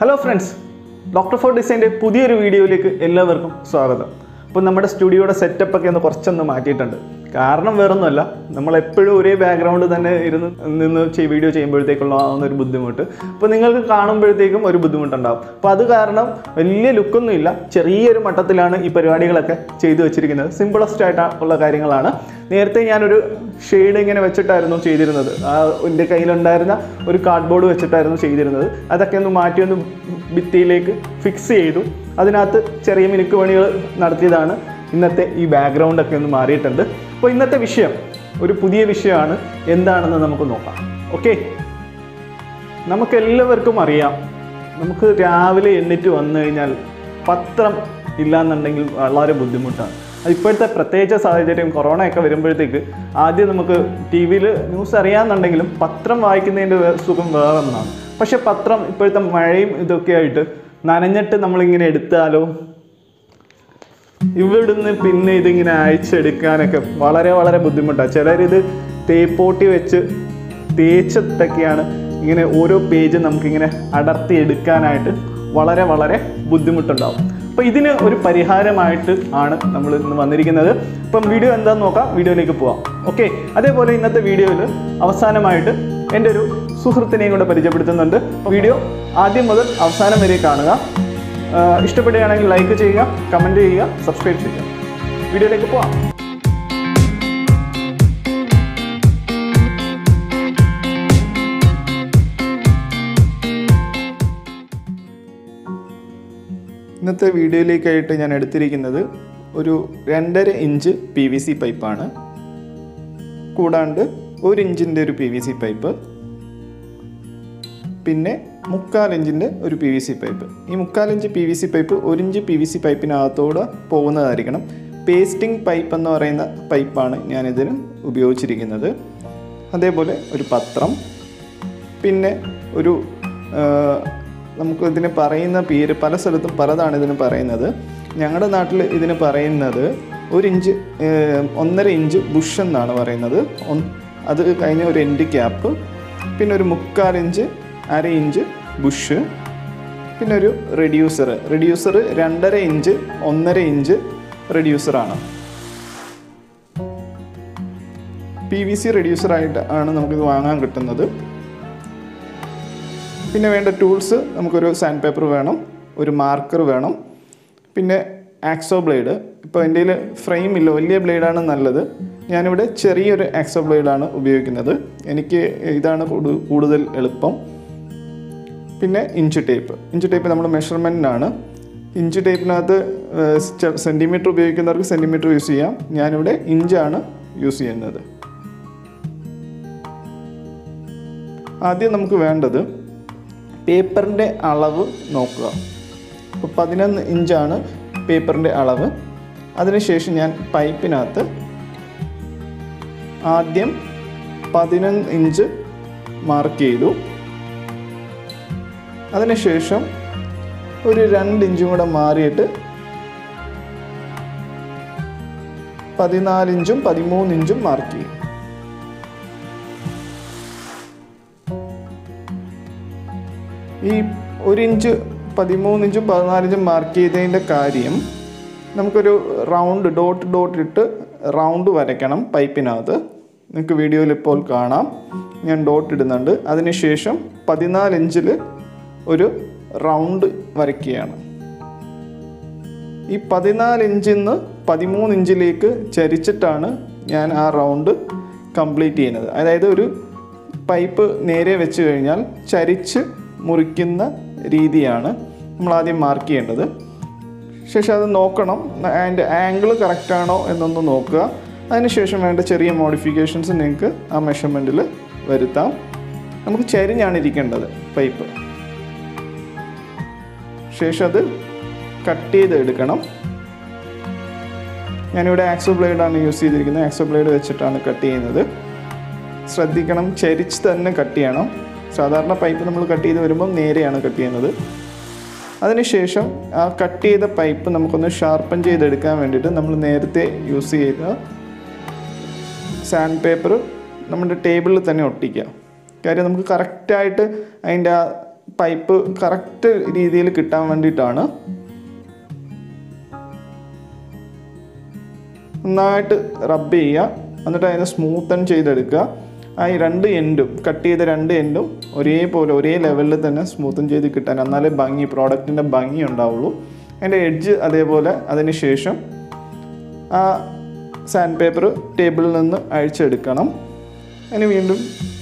hello friends doctor for ഡിസൈൻ്റെ പുതിയൊരു വീഡിയോയിലേക്ക് എല്ലാവർക്കും സ്വാഗതം അപ്പോൾ നമ്മുടെ സ്റ്റുഡിയോയുടെ സെറ്റപ്പ് ഒക്കെ ഒന്ന് കുറച്ചൊന്ന് മാറ്റിയിട്ടുണ്ട് കാരണം വേറൊന്നുമല്ല നമ്മൾ എപ്പോഴും ഒരേ ബാക്ക്ഗ്രൗണ്ട് തന്നെ ഇരുന്ന് നിന്ന് ചെയ്- വീഡിയോ ചെയ്യുമ്പോഴത്തേക്കുള്ള ആ ഒരു ബുദ്ധിമുട്ട് അപ്പോൾ നിങ്ങൾക്ക് കാണുമ്പോഴത്തേക്കും ഒരു ബുദ്ധിമുട്ടുണ്ടാവും അപ്പോൾ അത് കാരണം വലിയ ലുക്കൊന്നും ഇല്ല ചെറിയൊരു മട്ടത്തിലാണ് ഈ പരിപാടികളൊക്കെ ചെയ്തു വെച്ചിരിക്കുന്നത് സിമ്പിളസ്റ്റ് ആയിട്ട് ഉള്ള കാര്യങ്ങളാണ് നേരത്തെ ഞാനൊരു ഷെയ്ഡ് ഇങ്ങനെ വെച്ചിട്ടായിരുന്നു ചെയ്തിരുന്നത് ആ എൻ്റെ കയ്യിലുണ്ടായിരുന്ന ഒരു കാർഡ്ബോർഡ് വെച്ചിട്ടായിരുന്നു ചെയ്തിരുന്നത് അതൊക്കെ ഒന്ന് മാറ്റി ഒന്ന് ഭിത്തിയിലേക്ക് ഫിക്സ് ചെയ്തു അതിനകത്ത് ചെറിയ മിനുക്ക് പണികൾ നടത്തിയതാണ് ഇന്നത്തെ ഈ ബാക്ക്ഗ്രൗണ്ടൊക്കെ ഒന്ന് മാറിയിട്ടുണ്ട് അപ്പോൾ ഇന്നത്തെ വിഷയം ഒരു പുതിയ വിഷയമാണ് എന്താണെന്ന് നമുക്ക് നോക്കാം ഓക്കെ നമുക്ക് എല്ലാവർക്കും അറിയാം നമുക്ക് രാവിലെ എണ്ണിറ്റ് വന്നു കഴിഞ്ഞാൽ പത്രം ഇല്ലാന്നുണ്ടെങ്കിൽ വളരെ ബുദ്ധിമുട്ടാണ് അത് ഇപ്പോഴത്തെ പ്രത്യേകിച്ച സാഹചര്യം കൊറോണയൊക്കെ വരുമ്പോഴത്തേക്ക് ആദ്യം നമുക്ക് ടി വിയിൽ ന്യൂസ് അറിയാമെന്നുണ്ടെങ്കിലും പത്രം വായിക്കുന്നതിൻ്റെ വേ- സുഖം വേറൊന്നാണ് പക്ഷെ പത്രം ഇപ്പോഴത്തെ മഴയും ഇതൊക്കെ ആയിട്ട് നനഞ്ഞിട്ട് നമ്മളിങ്ങനെ എടുത്താലോ ഇവിടുന്ന് പിന്നെ ഇതിങ്ങനെ അയച്ചെടുക്കാനൊക്കെ വളരെ വളരെ ബുദ്ധിമുട്ടാണ് ചിലരിത് തേപ്പോട്ടി വെച്ച് തേച്ചിട്ടൊക്കെയാണ് ഇങ്ങനെ ഓരോ പേജ് നമുക്കിങ്ങനെ അടർത്തി എടുക്കാനായിട്ട് വളരെ വളരെ ബുദ്ധിമുട്ടുണ്ടാവും അപ്പോൾ ഇതിന് ഒരു പരിഹാരമായിട്ട് ആണ് നമ്മൾ ഇന്ന് വന്നിരിക്കുന്നത് അപ്പം വീഡിയോ എന്താണെന്ന് നോക്കാം വീഡിയോയിലേക്ക് പോവാം ഓക്കെ അതേപോലെ ഇന്നത്തെ വീഡിയോയിൽ അവസാനമായിട്ട് എൻ്റെ ഒരു സുഹൃത്തിനെയും കൂടെ പരിചയപ്പെടുത്തുന്നുണ്ട് വീഡിയോ ആദ്യം മുതൽ അവസാനം വരെ കാണുക ആഹ് ഇഷ്ടപ്പെടുകയാണെങ്കിൽ ലൈക്ക് ചെയ്യുക കമൻറ്റ് ചെയ്യുക സബ്സ്ക്രൈബ് ചെയ്യുക വീഡിയോയിലേക്ക് പോവാം ഇന്നത്തെ വീഡിയോയിലേക്കായിട്ട് ഞാൻ എടുത്തിരിക്കുന്നത് ഒരു രണ്ടര ഇഞ്ച് പി വി സി പൈപ്പാണ് കൂടാണ്ട് ഒരു ഇഞ്ചിൻ്റെ ഒരു പി വി സി പൈപ്പ് പിന്നെ മുക്കാൽ ഇഞ്ചിൻ്റെ ഒരു പി വി സി പൈപ്പ് ഈ മുക്കാൽ inch P V C pipe ഒരു ഇഞ്ച് പി വി സി പൈപ്പിനകത്തൂടെ പോകുന്നതായിരിക്കണം പേസ്റ്റിംഗ് പൈപ്പ് എന്ന് പറയുന്ന പൈപ്പാണ് ഞാനിതിന് ഉപയോഗിച്ചിരിക്കുന്നത് അതേപോലെ ഒരു പത്രം പിന്നെ ഒരു ആ, നമുക്ക് ഇതിന് പറയുന്ന പേര് പല സ്ഥലത്തും പലതാണ് ഇതിന് പറയുന്നത് ഞങ്ങളുടെ നാട്ടിൽ ഇതിന് പറയുന്നത് ഒരു ഇഞ്ച് ഏ, ഒന്നര ഇഞ്ച് ബുഷ് എന്നാണ് പറയുന്നത് ഒന്ന് അത് കഴിഞ്ഞ ഒരു എൻഡ് ക്യാപ്പ് പിന്നെ ഒരു മുക്കാൽ ഇഞ്ച് അര ഇഞ്ച് ബുഷ് പിന്നെ ഒരു റെഡ്യൂസർ റെഡ്യൂസർ രണ്ടര ഇഞ്ച് ഒന്നര ഇഞ്ച് റെഡ്യൂസറാണ് പി വി സി റെഡ്യൂസറായിട്ട് ആണ് നമുക്കിത് വാങ്ങാൻ കിട്ടുന്നത് പിന്നെ വേണ്ട ടൂൾസ് നമുക്കൊരു സാൻഡ് പേപ്പർ വേണം ഒരു മാർക്കർ വേണം പിന്നെ ആക്സോ ബ്ലേഡ് ഇപ്പോൾ എൻ്റെ കയ്യിൽ ഫ്രെയിം ഇല്ല വലിയ ബ്ലേഡാണ് നല്ലത് ഞാനിവിടെ ചെറിയൊരു ആക്സോ ബ്ലേഡാണ് ഉപയോഗിക്കുന്നത് എനിക്ക് ഇതാണ് കൂടു- കൂടുതൽ എളുപ്പം പിന്നെ ഇഞ്ച് ടേപ്പ് ഇഞ്ച് ടേപ്പ് നമ്മൾ മെഷർമെൻറ്റിനാണ് ഇഞ്ച് ടേപ്പിനകത്ത് സെൻറ്റിമീറ്റർ ഉപയോഗിക്കുന്നവർക്ക് സെൻറ്റിമീറ്റർ യൂസ് ചെയ്യാം ഞാനിവിടെ ഇഞ്ചാണ് യൂസ് ചെയ്യുന്നത് ആദ്യം നമുക്ക് വേണ്ടത് പേപ്പറിൻ്റെ അളവ് നോക്കുക ഇപ്പോൾ പതിനൊന്ന് ഇഞ്ചാണ് പേപ്പറിൻ്റെ അളവ് അതിനുശേഷം ഞാൻ പൈപ്പിനകത്ത് ആദ്യം പതിനൊന്ന് ഇഞ്ച് മാർക്ക് ചെയ്തു അതിനുശേഷം ഒരു രണ്ട് ഇഞ്ചും കൂടെ മാറിയിട്ട് പതിനാലിഞ്ചും പതിമൂന്നിഞ്ചും മാർക്ക് ചെയ്യും ഈ ഒരു ഇഞ്ച് പതിമൂന്നിഞ്ചും പതിനാലിഞ്ചും മാർക്ക് ചെയ്തതിൻ്റെ കാര്യം നമുക്കൊരു റൗണ്ട് ഡോട്ട് ഡോട്ട് ഇട്ട് റൗണ്ട് വരയ്ക്കണം പൈപ്പിനകത്ത് നിങ്ങൾക്ക് വീഡിയോയിൽ ഇപ്പോൾ കാണാം ഞാൻ ഡോട്ട് ഇടുന്നുണ്ട് അതിനുശേഷം പതിനാല് ഇഞ്ചിൽ ഒരു റൗണ്ട് വരയ്ക്കുകയാണ് ഈ പതിനാല് ഇഞ്ചിൽ നിന്ന് പതിമൂന്ന് ഇഞ്ചിലേക്ക് ചരിച്ചിട്ടാണ് ഞാൻ ആ റൗണ്ട് കംപ്ലീറ്റ് ചെയ്യുന്നത് അതായത് ഒരു പൈപ്പ് നേരെ വെച്ച് കഴിഞ്ഞാൽ ചരിച്ച് മുറിക്കുന്ന രീതിയാണ് നമ്മൾ ആദ്യം മാർക്ക് ചെയ്യേണ്ടത് ശേഷം അത് നോക്കണം അതിൻ്റെ ആംഗിൾ കറക്റ്റാണോ എന്നൊന്ന് നോക്കുക അതിനുശേഷം വേണ്ട ചെറിയ മോഡിഫിക്കേഷൻസ് നിങ്ങൾക്ക് ആ മെഷർമെൻറ്റിൽ വരുത്താം നമുക്ക് ചരിഞ്ഞാണ് ഇരിക്കേണ്ടത് പൈപ്പ് ശേഷം അത് കട്ട് ചെയ്ത് എടുക്കണം ഞാനിവിടെ ആക്സോ ബ്ലേഡാണ് യൂസ് ചെയ്തിരിക്കുന്നത് ആക്സോ ബ്ലേഡ് വെച്ചിട്ടാണ് കട്ട് ചെയ്യുന്നത് ശ്രദ്ധിക്കണം ചരിച്ച് തന്നെ കട്ട് ചെയ്യണം സാധാരണ പൈപ്പ് നമ്മൾ കട്ട് ചെയ്ത് വരുമ്പോൾ നേരെയാണ് കട്ട് ചെയ്യുന്നത് അതിനുശേഷം ആ കട്ട് ചെയ്ത പൈപ്പ് നമുക്കൊന്ന് ഷാർപ്പൻ ചെയ്തെടുക്കാൻ വേണ്ടിയിട്ട് നമ്മൾ നേരത്തെ യൂസ് ചെയ്ത സാൻഡ് പേപ്പർ നമ്മുടെ ടേബിളിൽ തന്നെ ഒട്ടിക്കുക കാര്യം നമുക്ക് കറക്റ്റായിട്ട് അതിൻ്റെ ആ പൈപ്പ് കറക്റ്റ് രീതിയിൽ കിട്ടാൻ വേണ്ടിയിട്ടാണ് നന്നായിട്ട് റബ്ബ് ചെയ്യുക എന്നിട്ട് അതിനെ സ്മൂത്തൻ ചെയ്തെടുക്കുക ആ ഈ രണ്ട് എൻഡും കട്ട് ചെയ്ത രണ്ട് എൻഡും ഒരേപോലെ ഒരേ ലെവലിൽ തന്നെ സ്മൂത്തൻ ചെയ്ത് കിട്ടാൻ എന്നാലേ ഭംഗി പ്രോഡക്റ്റിൻ്റെ ഭംഗി ഉണ്ടാവുള്ളൂ അതിൻ്റെ എഡ്ജ് അതേപോലെ അതിന് ശേഷം ആ സാൻഡ് പേപ്പർ ടേബിളിൽ നിന്ന് അഴിച്ചെടുക്കണം അതിന് വീണ്ടും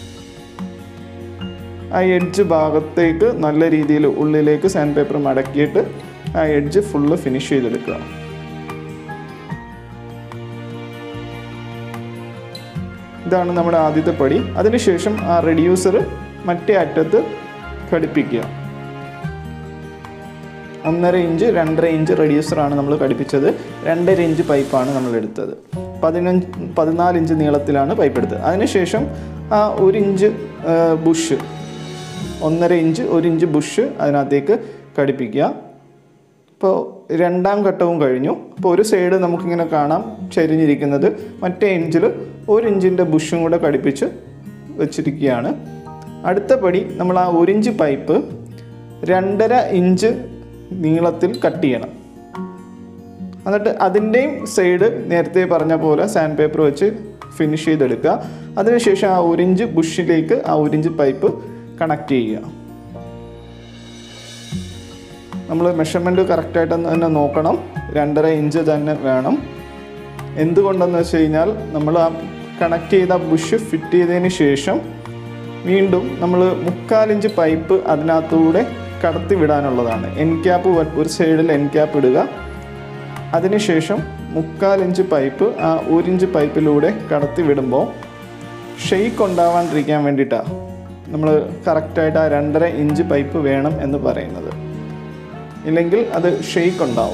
ആ എഡ്ജ് ഭാഗത്തേക്ക് നല്ല രീതിയിൽ ഉള്ളിലേക്ക് സാൻഡ് പേപ്പർ മടക്കിയിട്ട് ആ എഡ്ജ് ഫുള്ള് ഫിനിഷ് ചെയ്തെടുക്കുക ഇതാണ് നമ്മുടെ ആദ്യത്തെ പടി അതിനുശേഷം ആ റെഡ്യൂസർ മറ്റേ അറ്റത്ത് ഘടിപ്പിക്കുക ഒന്നര ഇഞ്ച് രണ്ടര ഇഞ്ച് റെഡ്യൂസറാണ് നമ്മൾ ഘടിപ്പിച്ചത് രണ്ടര ഇഞ്ച് പൈപ്പാണ് നമ്മൾ എടുത്തത് പതിനഞ്ച് പതിനാല് ഇഞ്ച് നീളത്തിലാണ് പൈപ്പ് എടുത്തത് അതിനുശേഷം ആ ഒരു ഇഞ്ച് ആ, ബുഷ് ഒന്നര ഇഞ്ച് ഒരു ഇഞ്ച് ബുഷ് അതിനകത്തേക്ക് ഘടിപ്പിക്കുക ഇപ്പോൾ രണ്ടാം ഘട്ടവും കഴിഞ്ഞു അപ്പോൾ ഒരു സൈഡ് നമുക്കിങ്ങനെ കാണാം ചരിഞ്ഞിരിക്കുന്നത് മറ്റേ ഇഞ്ചിൽ ഒരു ഇഞ്ചിൻ്റെ ബുഷും കൂടെ ഘടിപ്പിച്ച് വെച്ചിരിക്കുകയാണ് അടുത്ത പടി നമ്മൾ ആ ഒരു ഇഞ്ച് പൈപ്പ് രണ്ടര ഇഞ്ച് നീളത്തിൽ കട്ട് ചെയ്യണം എന്നിട്ട് അതിൻ്റെയും സൈഡ് നേരത്തെ പറഞ്ഞ പോലെ സാൻഡ് പേപ്പർ വെച്ച് ഫിനിഷ് ചെയ്തെടുക്കുക അതിനുശേഷം ആ ഒരു ഇഞ്ച് ബുഷിലേക്ക് ആ ഒരു ഇഞ്ച് പൈപ്പ് കണക്ട് ചെയ്യുക നമ്മൾ മെഷർമെൻറ്റ് കറക്റ്റായിട്ട് തന്നെ നോക്കണം രണ്ടര ഇഞ്ച് തന്നെ വേണം എന്തുകൊണ്ടെന്ന് വെച്ച് കഴിഞ്ഞാൽ നമ്മൾ ആ കണക്ട് ചെയ്ത ബുഷ് ഫിറ്റ് ചെയ്തതിന് ശേഷം വീണ്ടും നമ്മൾ മുക്കാലിഞ്ച് പൈപ്പ് അതിനകത്തൂടെ കടത്തി വിടാനുള്ളതാണ് എൻ ക്യാപ്പ് ഒരു സൈഡിൽ എൻ ക്യാപ്പ് ഇടുക അതിനുശേഷം മുക്കാലിഞ്ച് പൈപ്പ് ആ ഒരിഞ്ച് പൈപ്പിലൂടെ കടത്തി വിടുമ്പോൾ ഷെയ്ക്ക് ഉണ്ടാവാണ്ടിരിക്കാൻ വേണ്ടിയിട്ടാണ് നമ്മൾ കറക്റ്റായിട്ട് ആ രണ്ടര ഇഞ്ച് പൈപ്പ് വേണം എന്ന് പറയുന്നത് ഇല്ലെങ്കിൽ അത് ഷെയ്ക്ക് ഉണ്ടാവും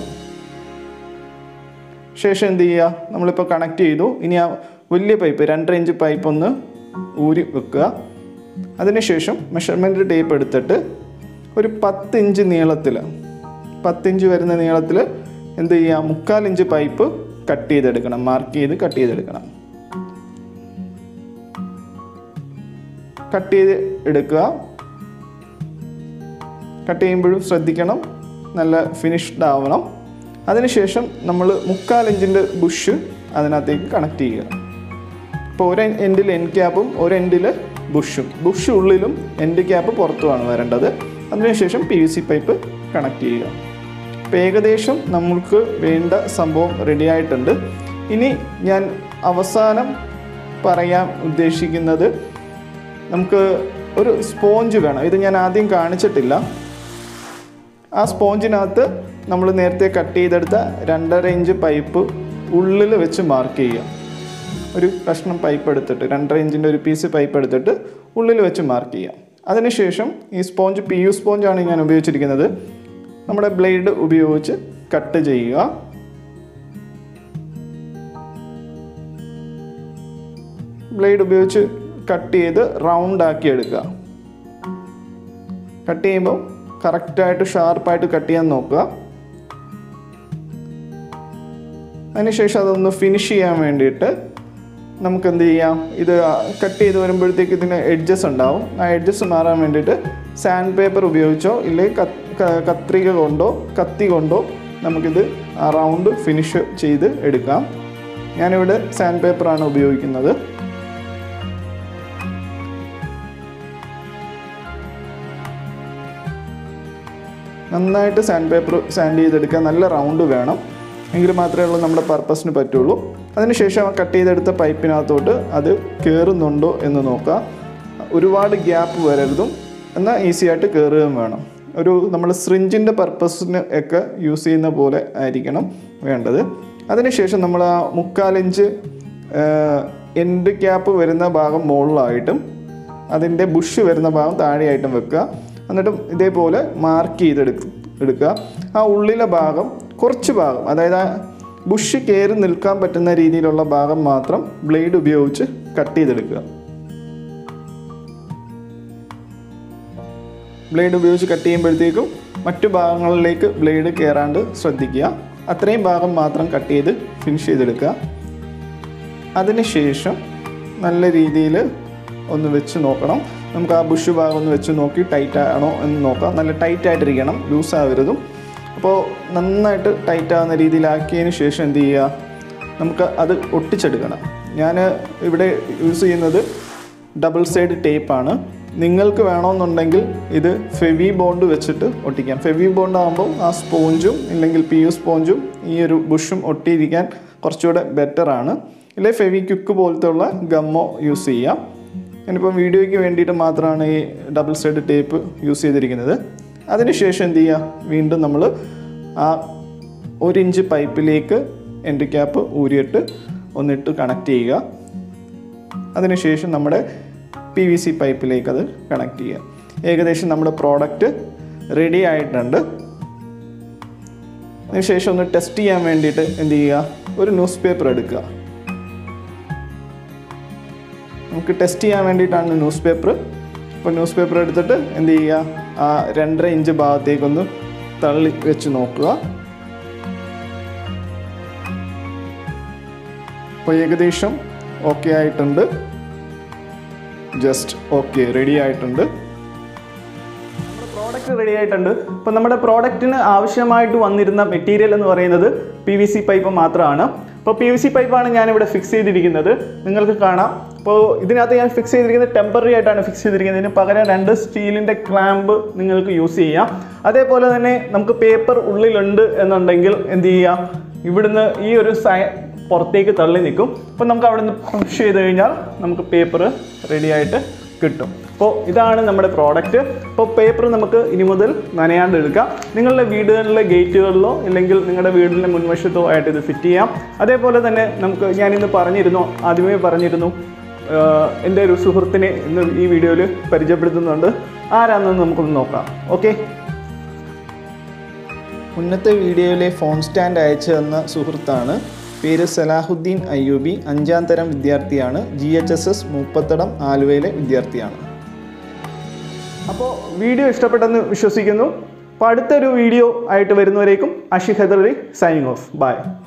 ശേഷം എന്ത് ചെയ്യുക നമ്മളിപ്പോൾ കണക്ട് ചെയ്തു ഇനി ആ വലിയ പൈപ്പ് രണ്ടര ഇഞ്ച് പൈപ്പ് ഒന്ന് ഊരി വെക്കുക അതിനുശേഷം മെഷർമെൻറ്റ് ടേപ്പ് എടുത്തിട്ട് ഒരു പത്ത് ഇഞ്ച് നീളത്തിൽ പത്തിഞ്ച് വരുന്ന നീളത്തിൽ എന്ത് ചെയ്യുക മുക്കാൽ ഇഞ്ച് പൈപ്പ് കട്ട് ചെയ്തെടുക്കണം മാർക്ക് ചെയ്ത് കട്ട് ചെയ്തെടുക്കണം കട്ട് ചെയ്ത് എടുക്കുക കട്ട് ചെയ്യുമ്പോഴും ശ്രദ്ധിക്കണം നല്ല ഫിനിഷ്ഡ് ആവണം അതിനുശേഷം നമ്മൾ മുക്കാൽ ഇഞ്ചിൻ്റെ ബുഷ് അതിനകത്തേക്ക് കണക്ട് ചെയ്യുക ഇപ്പോൾ ഒരു എൻഡിൽ എൻ ക്യാപ്പും ഒരു എൻഡിൽ ബുഷും ബുഷ് ഉള്ളിലും എൻഡ് ക്യാപ്പ് പുറത്തുമാണ് വരേണ്ടത് അതിനുശേഷം P V C pipe connect ചെയ്യുക ഇപ്പോൾ ഏകദേശം നമുക്ക് വേണ്ട സംഭവം റെഡി ആയിട്ടുണ്ട് ഇനി ഞാൻ അവസാനം പറയാൻ ഉദ്ദേശിക്കുന്നത് നമുക്ക് ഒരു സ്പോഞ്ച് വേണം ഇത് ഞാൻ ആദ്യം കാണിച്ചിട്ടില്ല ആ സ്പോഞ്ചിനകത്ത് നമ്മൾ നേരത്തെ കട്ട് ചെയ്തെടുത്ത രണ്ടര ഇഞ്ച് പൈപ്പ് ഉള്ളിൽ വെച്ച് മാർക്ക് ചെയ്യുക ഒരു കഷ്ണം പൈപ്പ് എടുത്തിട്ട് രണ്ടര ഇഞ്ചിൻ്റെ ഒരു പീസ് പൈപ്പ് എടുത്തിട്ട് ഉള്ളിൽ വെച്ച് മാർക്ക് ചെയ്യാം അതിനുശേഷം ഈ സ്പോഞ്ച് പി യു സ്പോഞ്ചാണ് ഞാൻ ഉപയോഗിച്ചിരിക്കുന്നത് നമ്മുടെ ബ്ലേഡ് ഉപയോഗിച്ച് കട്ട് ചെയ്യുക ബ്ലേഡ് ഉപയോഗിച്ച് കട്ട് ചെയ്ത് റൗണ്ട് ആക്കി എടുക്കുക കട്ട് ചെയ്യുമ്പോൾ കറക്റ്റായിട്ട് ഷാർപ്പായിട്ട് കട്ട് ചെയ്യാൻ നോക്കുക അതിനുശേഷം അതൊന്ന് ഫിനിഷ് ചെയ്യാൻ വേണ്ടിയിട്ട് നമുക്ക് എന്ത് ചെയ്യാം ഇത് കട്ട് ചെയ്ത് വരുമ്പോഴത്തേക്ക് ഇതിന് എഡ്ജസ് ഉണ്ടാവും ആ എഡ്ജസ് മാറാൻ വേണ്ടിയിട്ട് സാൻഡ് പേപ്പർ ഉപയോഗിച്ചോ ഇല്ലെങ്കിൽ കത്ത്- ക- കത്രിക കൊണ്ടോ കത്തി കൊണ്ടോ നമുക്കിത് ആ റൗണ്ട് ഫിനിഷ് ചെയ്ത് എടുക്കാം ഞാനിവിടെ സാൻഡ് പേപ്പറാണ് ഉപയോഗിക്കുന്നത് നന്നായിട്ട് സാൻഡ് പേപ്പർ സാൻഡ് ചെയ്തെടുക്കാൻ നല്ല റൗണ്ട് വേണം എങ്കിൽ മാത്രമേ ഉള്ളൂ നമ്മുടെ പർപ്പസിന് പറ്റുള്ളൂ അതിനുശേഷം കട്ട് ചെയ്തെടുത്ത പൈപ്പിനകത്തോട്ട് അത് കയറുന്നുണ്ടോ എന്ന് നോക്കുക ഒരുപാട് ഗ്യാപ്പ് വരരുതും എന്നാൽ ഈസി ആയിട്ട് കയറുകയും വേണം ഒരു നമ്മൾ സ്രിഞ്ചിൻ്റെ പർപ്പസിന് ഒക്കെ യൂസ് ചെയ്യുന്ന പോലെ ആയിരിക്കണം വേണ്ടത് അതിനുശേഷം നമ്മൾ ആ മുക്കാലിഞ്ച് എൻഡ് ക്യാപ്പ് വരുന്ന ഭാഗം മുകളിലായിട്ടും അതിൻ്റെ ബുഷ് വരുന്ന ഭാഗം താഴെയായിട്ടും വെക്കുക എന്നിട്ട് ഇതേപോലെ മാർക്ക് ചെയ്തെടുക്കുക എടുക്കുക ആ ഉള്ളിലെ ഭാഗം കുറച്ച് ഭാഗം അതായത് ആ ബുഷ് കയറി നിൽക്കാൻ പറ്റുന്ന രീതിയിലുള്ള ഭാഗം മാത്രം ബ്ലേഡ് ഉപയോഗിച്ച് കട്ട് ചെയ്തെടുക്കുക ബ്ലേഡ് ഉപയോഗിച്ച് കട്ട് ചെയ്യുമ്പോഴത്തേക്കും മറ്റു ഭാഗങ്ങളിലേക്ക് ബ്ലേഡ് കയറാണ്ട് ശ്രദ്ധിക്കുക അത്രയും ഭാഗം മാത്രം കട്ട് ചെയ്ത് ഫിനിഷ് ചെയ്തെടുക്കുക അതിനുശേഷം നല്ല രീതിയിൽ ഒന്ന് വെച്ച് നോക്കണം നമുക്ക് ആ ബുഷ് ഭാഗം ഒന്ന് വെച്ച് നോക്കി ടൈറ്റ് ആണോ എന്ന് നോക്കാം നല്ല ടൈറ്റ് ആയിട്ടിരിക്കണം ലൂസ് ആവരുതും അപ്പോൾ നന്നായിട്ട് ടൈറ്റ് ആവുന്ന രീതിയിലാക്കിയതിന് ശേഷം എന്ത് ചെയ്യുക നമുക്ക് അത് ഒട്ടിച്ചെടുക്കണം ഞാൻ ഇവിടെ യൂസ് ചെയ്യുന്നത് ഡബിൾ സൈഡ് ടേപ്പാണ് നിങ്ങൾക്ക് വേണമെന്നുണ്ടെങ്കിൽ ഇത് ഫെവി ബോണ്ട് വെച്ചിട്ട് ഒട്ടിക്കാം ഫെവി ബോണ്ട് ആകുമ്പോൾ ആ സ്പോഞ്ചും ഇല്ലെങ്കിൽ പി യു സ്പോഞ്ചും ഈ ഒരു ബുഷും ഒട്ടിയിരിക്കാൻ കുറച്ചുകൂടെ ബെറ്ററാണ് ഇല്ലെ ഫെവി ക്യുക്ക് പോലത്തെ ഉള്ള ഗമ്മോ യൂസ് ചെയ്യാം ഞാനിപ്പോൾ വീഡിയോയ്ക്ക് വേണ്ടിയിട്ട് മാത്രമാണ് ഈ ഡബിൾ സൈഡ് ടേപ്പ് യൂസ് ചെയ്തിരിക്കുന്നത് അതിനുശേഷം എന്ത് ചെയ്യുക വീണ്ടും നമ്മൾ ആ ഒരു ഇഞ്ച് പൈപ്പിലേക്ക് എൻഡ് ക്യാപ്പ് ഊരിയിട്ട് ഒന്നിട്ട് കണക്ട് ചെയ്യുക അതിനുശേഷം നമ്മുടെ പി വി സി പൈപ്പിലേക്ക് അത് കണക്ട് ചെയ്യുക ഏകദേശം നമ്മുടെ പ്രോഡക്റ്റ് റെഡി ആയിട്ടുണ്ട് അതിനുശേഷം ഒന്ന് ടെസ്റ്റ് ചെയ്യാൻ വേണ്ടിയിട്ട് എന്ത് ചെയ്യുക ഒരു ന്യൂസ് പേപ്പർ എടുക്കുക നമുക്ക് ടെസ്റ്റ് ചെയ്യാൻ വേണ്ടിയിട്ടാണ് ന്യൂസ് പേപ്പർ അപ്പോൾ ന്യൂസ് പേപ്പർ എടുത്തിട്ട് എന്ത് ചെയ്യുക ആ രണ്ടര ഇഞ്ച് ഭാഗത്തേക്കൊന്ന് തള്ളി വെച്ച് നോക്കുക അപ്പോൾ ഏകദേശം ഓക്കെ ആയിട്ടുണ്ട് ജസ്റ്റ് ഓക്കെ റെഡി ആയിട്ടുണ്ട് പ്രോഡക്റ്റ് റെഡി ആയിട്ടുണ്ട് അപ്പോൾ നമ്മുടെ പ്രോഡക്റ്റിന് ആവശ്യമായിട്ട് വന്നിരുന്ന മെറ്റീരിയൽ എന്ന് പറയുന്നത് പി വി സി പൈപ്പ് മാത്രമാണ് അപ്പോൾ പി വി സി പൈപ്പാണ് ഞാനിവിടെ ഫിക്സ് ചെയ്തിരിക്കുന്നത് നിങ്ങൾക്ക് കാണാം അപ്പോൾ ഇതിനകത്ത് ഞാൻ ഫിക്സ് ചെയ്തിരിക്കുന്നത് ടെമ്പററി ആയിട്ടാണ് ഫിക്സ് ചെയ്തിരിക്കുന്നത് ഇതിന് പകരം രണ്ട് സ്റ്റീലിൻ്റെ ക്ലാമ്പ് നിങ്ങൾക്ക് യൂസ് ചെയ്യാം അതേപോലെ തന്നെ നമുക്ക് പേപ്പർ ഉള്ളിലുണ്ട് എന്നുണ്ടെങ്കിൽ എന്ത് ചെയ്യാം ഇവിടുന്ന് ഈ ഒരു സൈ പുറത്തേക്ക് തള്ളി നിൽക്കും അപ്പോൾ നമുക്ക് അവിടെ നിന്ന് പുഷ് ചെയ്ത് കഴിഞ്ഞാൽ നമുക്ക് പേപ്പർ റെഡി ആയിട്ട് കിട്ടും അപ്പോൾ ഇതാണ് നമ്മുടെ പ്രോഡക്റ്റ് അപ്പോൾ പേപ്പർ നമുക്ക് ഇനി മുതൽ നനയാണ്ട് എടുക്കാം നിങ്ങളുടെ വീടുകളിലെ ഗേറ്റുകളിലോ അല്ലെങ്കിൽ നിങ്ങളുടെ വീടിൻ്റെ മുൻവശത്തോ ആയിട്ട് ഇത് ഫിറ്റ് ചെയ്യാം അതേപോലെ തന്നെ നമുക്ക് ഞാനിന്ന് പറഞ്ഞിരുന്നു ആദ്യമേ പറഞ്ഞിരുന്നു ആഹ് എൻ്റെ ഒരു സുഹൃത്തിനെ ഇന്ന് ഈ വീഡിയോയിൽ പരിചയപ്പെടുത്തുന്നുണ്ട് ആരാണെന്ന് നമുക്കൊന്ന് നോക്കാം ഓക്കെ മുന്നത്തെ വീഡിയോയിലെ ഫോൺ സ്റ്റാൻഡ് അയച്ചു തന്ന സുഹൃത്താണ് പേര് സലാഹുദ്ദീൻ അയ്യൂബി അഞ്ചാം തരം വിദ്യാർത്ഥിയാണ് G H S S Moopathadam ആലുവയിലെ വിദ്യാർത്ഥിയാണ് അപ്പോൾ വീഡിയോ ഇഷ്ടപ്പെട്ടെന്ന് വിശ്വസിക്കുന്നു അപ്പോൾ അടുത്തൊരു വീഡിയോ ആയിട്ട് വരുന്നവരേക്കും അഷി ഹെദറി സൈനിങ് ഓഫ് ബൈ